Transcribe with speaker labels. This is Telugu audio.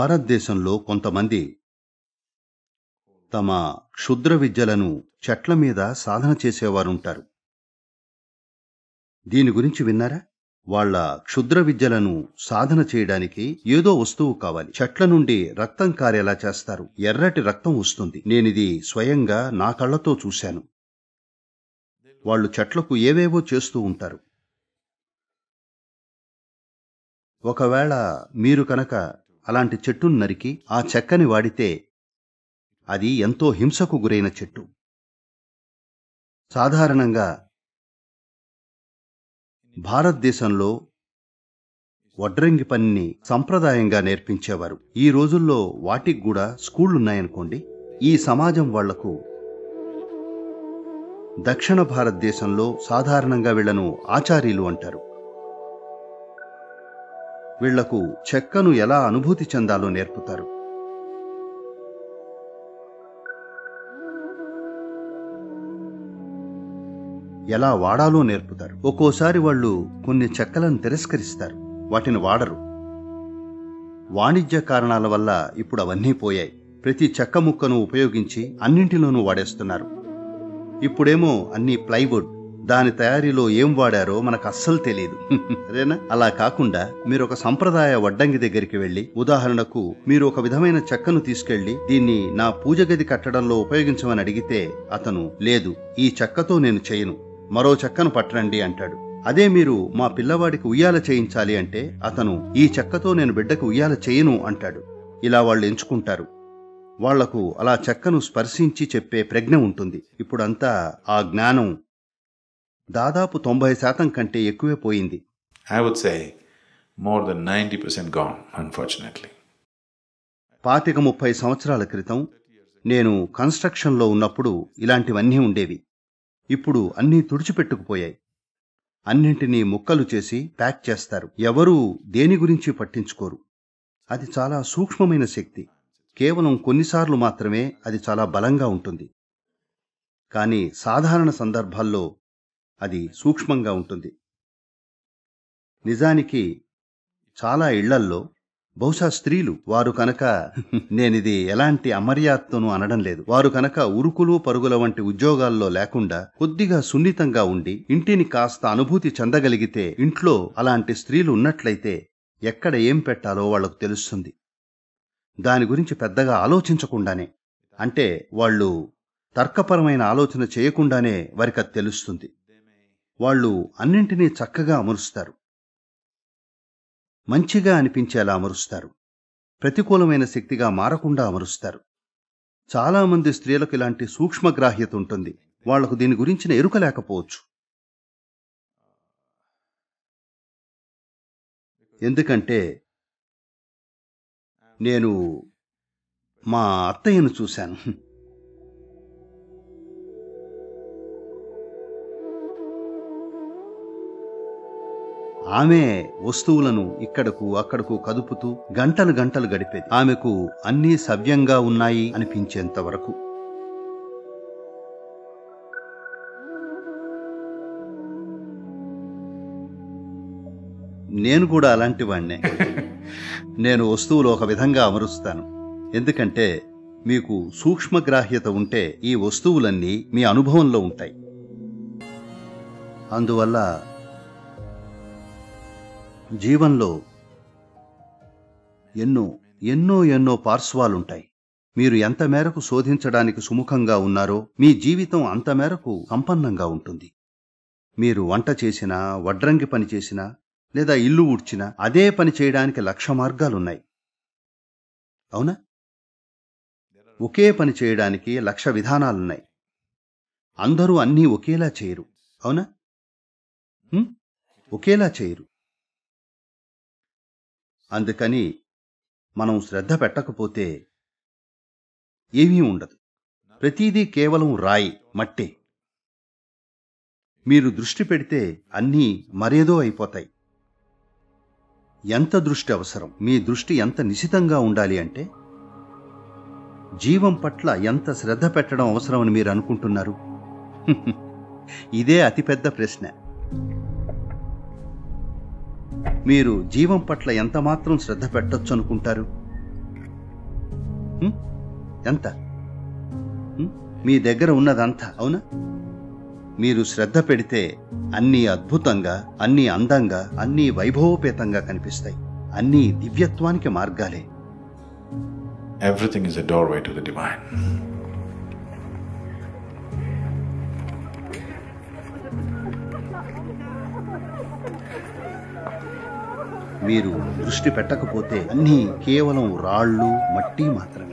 Speaker 1: భారతదేశంలో కొంతమంది తమ క్షుద్ర విద్యలను చెట్ల మీద సాధన చేసేవారుంటారు దీని గురించి విన్నారా వాళ్ళ క్షుద్ర విద్యలను సాధన చేయడానికి ఏదో వస్తువు కావాలి చెట్ల నుండి రక్తం కారేలా చేస్తారు ఎర్రటి రక్తం వస్తుంది నేనిది స్వయంగా నా కళ్ళతో చూశాను వాళ్ళు చెట్లకు ఏవేవో చేస్తూ ఉంటారు ఒకవేళ మీరు కనుక అలాంటి చెట్టును నరికి ఆ చెక్కని వాడితే అది ఎంతో హింసకు గురైన చెట్టు సాధారణంగా భారతదేశంలో వడ్రంగి పనిని సంప్రదాయంగా నేర్పించేవారు ఈ రోజుల్లో వాటికి కూడా స్కూళ్లున్నాయనుకోండి ఈ సమాజం వాళ్లకు దక్షిణ భారతదేశంలో సాధారణంగా వీళ్లను ఆచార్యులు అంటారు వీళ్లకు చెక్కను ఎలా అనుభూతి చెందాలో నేర్పుతారు ఎలా వాడాలో నేర్పుతారు ఒక్కోసారి వాళ్ళు కొన్ని చెక్కలను తిరస్కరిస్తారు వాటిని వాడరు వాణిజ్య కారణాల వల్ల ఇప్పుడు అవన్నీ పోయాయి ప్రతి చెక్క ముక్కను ఉపయోగించి అన్నింటిలోనూ వాడేస్తున్నారు ఇప్పుడేమో అన్ని ప్లైవుడ్ దాని తయారీలో ఏం వాడారో మనకు అస్సలు తెలియదు అదేనా అలా కాకుండా మీరు ఒక సంప్రదాయ వడ్డంగి దగ్గరికి వెళ్ళి ఉదాహరణకు మీరు ఒక విధమైన చెక్కను తీసుకెళ్లి దీన్ని నా పూజ గది కట్టడంలో ఉపయోగించమని అడిగితే అతను లేదు ఈ చెక్కతో నేను చేయను మరో చెక్కను పట్టరండి అంటాడు అదే మీరు మా పిల్లవాడికి ఉయ్యాల చేయించాలి అంటే అతను ఈ చెక్కతో నేను బిడ్డకు ఉయ్యాల చేయను అంటాడు ఇలా వాళ్ళు ఎంచుకుంటారు వాళ్లకు అలా చెక్కను స్పర్శించి చెప్పే ప్రజ్ఞ ఉంటుంది ఇప్పుడంతా ఆ జ్ఞానం దాదాపు తొంభై శాతం కంటే ఎక్కువే పోయింది
Speaker 2: I would say more than 90% gone, unfortunately.
Speaker 1: పాతిక ముప్పై సంవత్సరాల క్రితం నేను కన్స్ట్రక్షన్లో ఉన్నప్పుడు ఇలాంటివన్నీ ఉండేవి ఇప్పుడు అన్నీ తుడిచిపెట్టుకుపోయాయి అన్నింటినీ ముక్కలు చేసి ప్యాక్ చేస్తారు ఎవరూ దేని గురించి పట్టించుకోరు అది చాలా సూక్ష్మమైన శక్తి కేవలం కొన్నిసార్లు మాత్రమే అది చాలా బలంగా ఉంటుంది కానీ సాధారణ సందర్భాల్లో అది సూక్ష్మంగా ఉంటుంది నిజానికి చాలా ఇళ్లల్లో బహుశా స్త్రీలు వారు కనుక నేనిది ఎలాంటి అమర్యాదతోనూ అనడం లేదు వారు కనుక ఉరుకులు పరుగుల వంటి ఉద్యోగాల్లో లేకుండా కొద్దిగా సున్నితంగా ఉండి ఇంటిని కాస్త అనుభూతి చెందగలిగితే ఇంట్లో అలాంటి స్త్రీలు ఉన్నట్లయితే ఎక్కడ ఏం పెట్టాలో వాళ్లకు తెలుస్తుంది దాని గురించి పెద్దగా ఆలోచించకుండానే అంటే వాళ్ళు తర్కపరమైన ఆలోచన చేయకుండానే వారికి అది తెలుస్తుంది వాళ్ళు అన్నింటినీ చక్కగా అమరుస్తారు మంచిగా అనిపించేలా అమరుస్తారు ప్రతికూలమైన శక్తిగా మారకుండా అమరుస్తారు చాలామంది స్త్రీలకు ఇలాంటి సూక్ష్మగ్రాహ్యత ఉంటుంది వాళ్లకు దీని గురించిన ఎరుక లేకపోవచ్చు ఎందుకంటే నేను మా అత్తయ్యను చూశాను ఆమె వస్తువులను ఇక్కడకు అక్కడకు కదుపుతూ గంటలు గంటలు గడిపేది ఆమెకు అన్నీ సవ్యంగా ఉన్నాయి అనిపించేంత వరకు నేను కూడా అలాంటి వాణ్ణే నేను వస్తువులు ఒక విధంగా అమరుస్తాను ఎందుకంటే మీకు సూక్ష్మగ్రాహ్యత ఉంటే ఈ వస్తువులన్నీ మీ అనుభవంలో ఉంటాయి అందువల్ల జీవంలో ఎన్నో ఎన్నో ఎన్నో పార్శ్వాలుంటాయి మీరు ఎంత మేరకు శోధించడానికి సుముఖంగా ఉన్నారో మీ జీవితం అంత మేరకు సంపన్నంగా ఉంటుంది మీరు వంట చేసినా వడ్రంగి పని చేసినా లేదా ఇల్లు ఊడ్చినా అదే పని చేయడానికి లక్ష మార్గాలున్నాయి అవునా ఒకే పని చేయడానికి లక్ష విధానాలున్నాయి అందరూ అన్నీ ఒకేలా చేయరు అవునా హ్మ్? ఒకేలా చేయరు అందుకని మనం శ్రద్ధ పెట్టకపోతే ఏమీ ఉండదు ప్రతిదీ కేవలం రాయి మట్టే మీరు దృష్టి పెడితే అన్నీ మరేదో అయిపోతాయి ఎంత దృష్టి అవసరం మీ దృష్టి ఎంత నిశితంగా ఉండాలి అంటే జీవం పట్ల ఎంత శ్రద్ధ పెట్టడం అవసరమని మీరు అనుకుంటున్నారు ఇదే అతిపెద్ద ప్రశ్న మీరు జీవం పట్ల ఎంత మాత్రం శ్రద్ధ పెట్టొచ్చు అనుకుంటారు హ్మ్? ఎంత హ్మ్? మీ దగ్గర ఉన్నదంతా అవునా మీరు శ్రద్ధ పెడితే అన్నీ అద్భుతంగా అన్నీ అందంగా అన్నీ వైభవోపేతంగా కనిపిస్తాయి అన్నీ దివ్యత్వానికి మార్గాలే
Speaker 2: Everything is a doorway to the divine.
Speaker 1: మీరు దృష్టి పెట్టకపోతే అన్నీ కేవలం రాళ్ళు మట్టి మాత్రమే